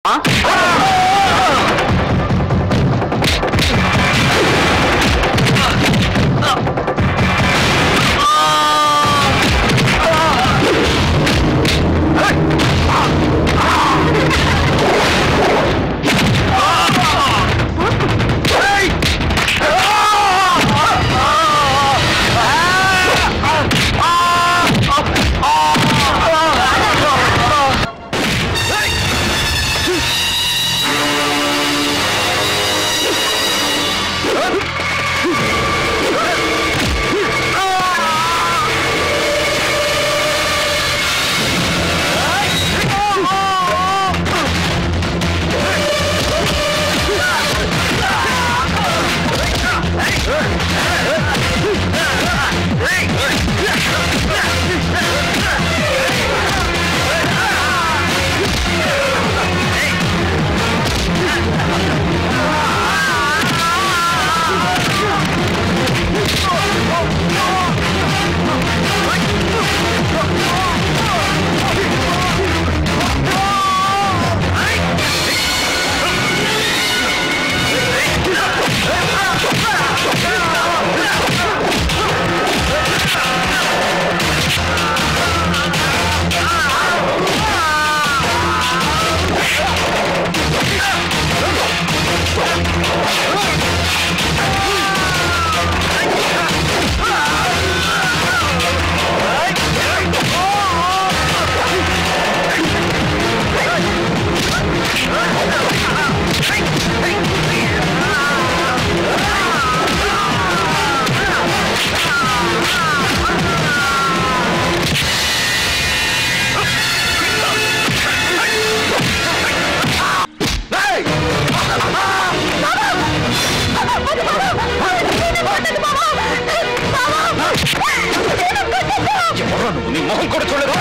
ఎవరో నువ్వు నీ మొహం కూడా చూడలేదు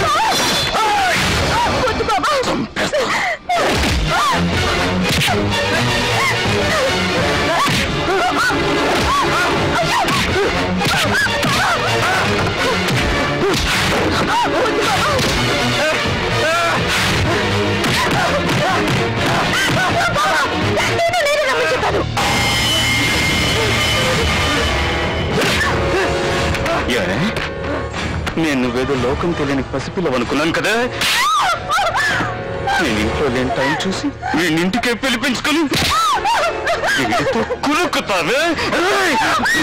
చంపేస్తా. ఏ? నేను నువ్వేదో లోకం తెలియని పసిపిల్లవనుకున్నాను కదా నేను ఇంట్లో లేని టైం చూసి నేను ఇంటికే పిలిపించుకుని వీడితో కురుక్కుతావే ఏయ్!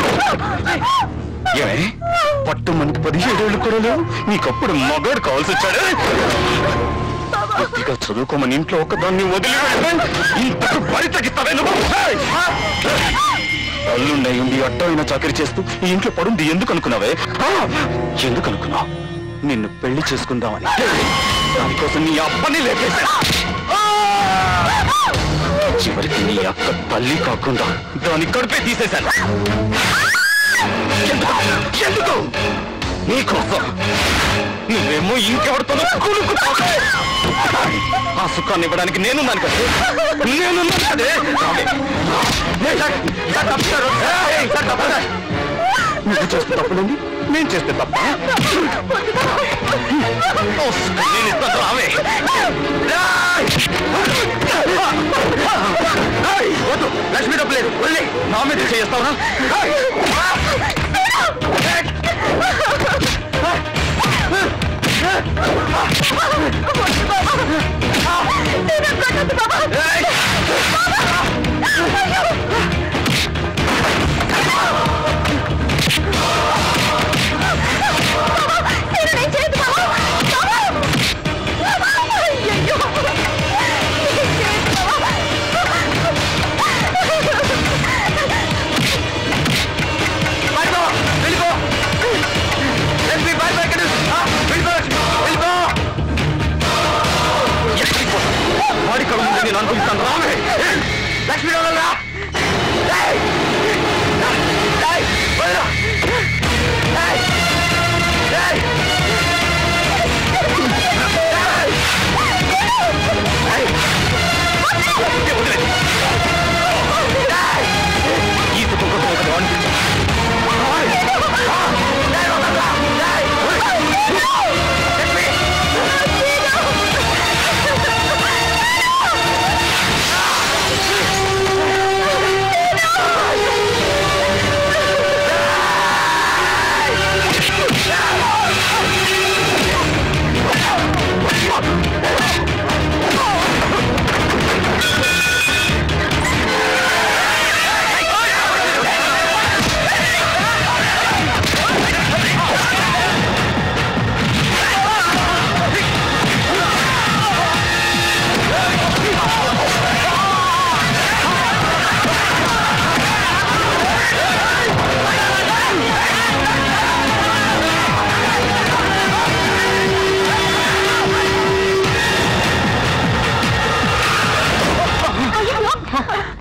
ఏమే పట్టు మనకి పదిహేడేళ్ళు కూడా లేవు నీకప్పుడు మగాడు కావాల్సి వచ్చాడు గట్టిగా చదువుకోమని ఇంట్లో ఒకదాన్ని వదిలి వెళ్ళి ఇంతకు బరి తగ్గిస్తావే నువ్వు ఏయ్! అల్లుండై ఉండి అడ్డమైన చాకరీ చేస్తూ ఈ ఇంట్లో పడుంది ఎందుకు అనుకున్నావే ఆ! ఎందుకు అనుకున్నావు నిన్ను పెళ్లి చేసుకుందామని దానికోసం నీ అప్పని లేపేశా చివరికి నీ అక్క తల్లి కాకుండా దాని కడుపే తీసేశాను ఎందుకు? ఎందుకు నీకోసం నువ్వేమో ఇంకెవరితోనో కులుకుతావే ఆ సుఖాన్ని ఇవ్వడానికి నేనున్నాను కదా నేనున్నాను కదే ఏయ్, సార్, సార్, తప్పుతారు. ఏయ్, సార్, తప్పుతారు. నువ్వు చేస్తే తప్పులేండి నేను చేస్తే తప్ప నేను ఇస్తాను రావే ఏయ్! ఏయ్, వద్దు లక్ష్మి డబ్బు లేదు వదిలే నా మీద చేస్తావునా వెళ్ళిపో వెళ్ళిపో లక్ష్మి బాయ్ బాయ్ ఇక్కడ వెళ్ళిపో వెళ్ళిపో ఎక్కడికి పో? వాడి కళ్ళు ముందు నేను అనుకుంటాను రావే లక్ష్మి రావాలా ఏయ్! ఏయ్! వదలు! ఏయ్! ఏయ్! ఏయ్! వదిలే, వదిలే. ఏయ్! ఈ కుటుంబం కోసం ఒకటి అనిపించు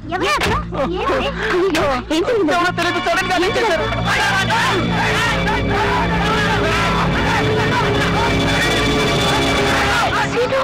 ఎవరు అక్కడ? ఏమైంది? అయ్యో, ఏం జరిగింది? ఎవరో తెలియదు సడన్ గా చేశారు సీను!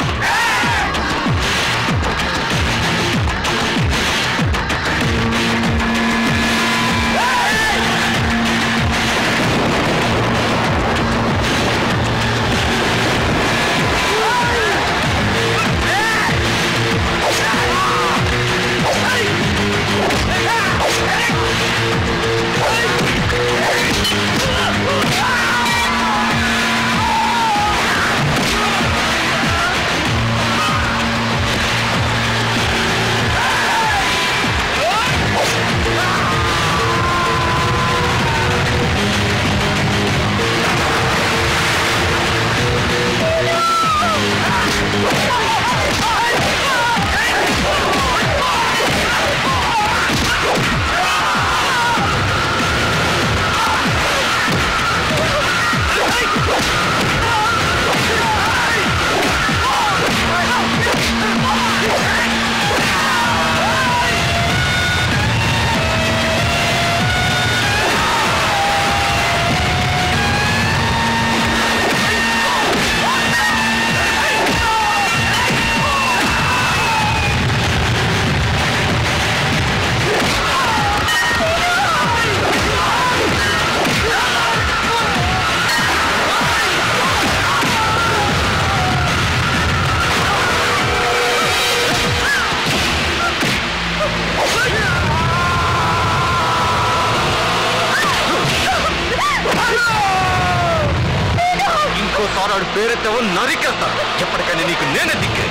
ఇంకోసారి ఆడు పేరెత్తావో నరికేస్తా ఎప్పటికైనా నీకు నేనే దిక్కే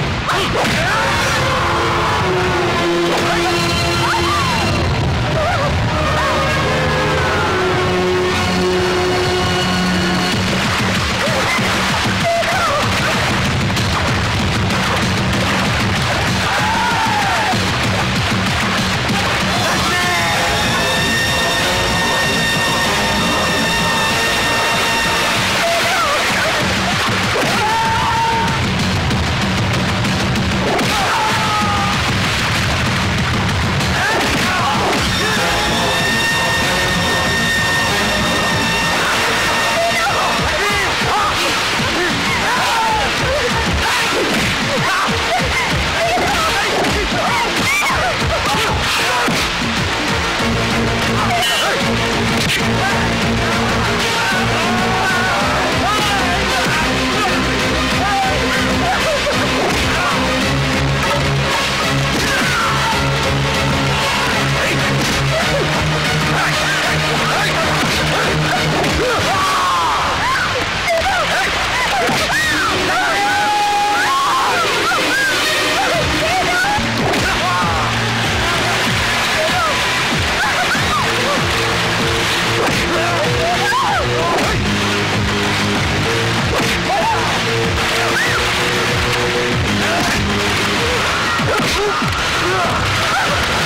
ఆ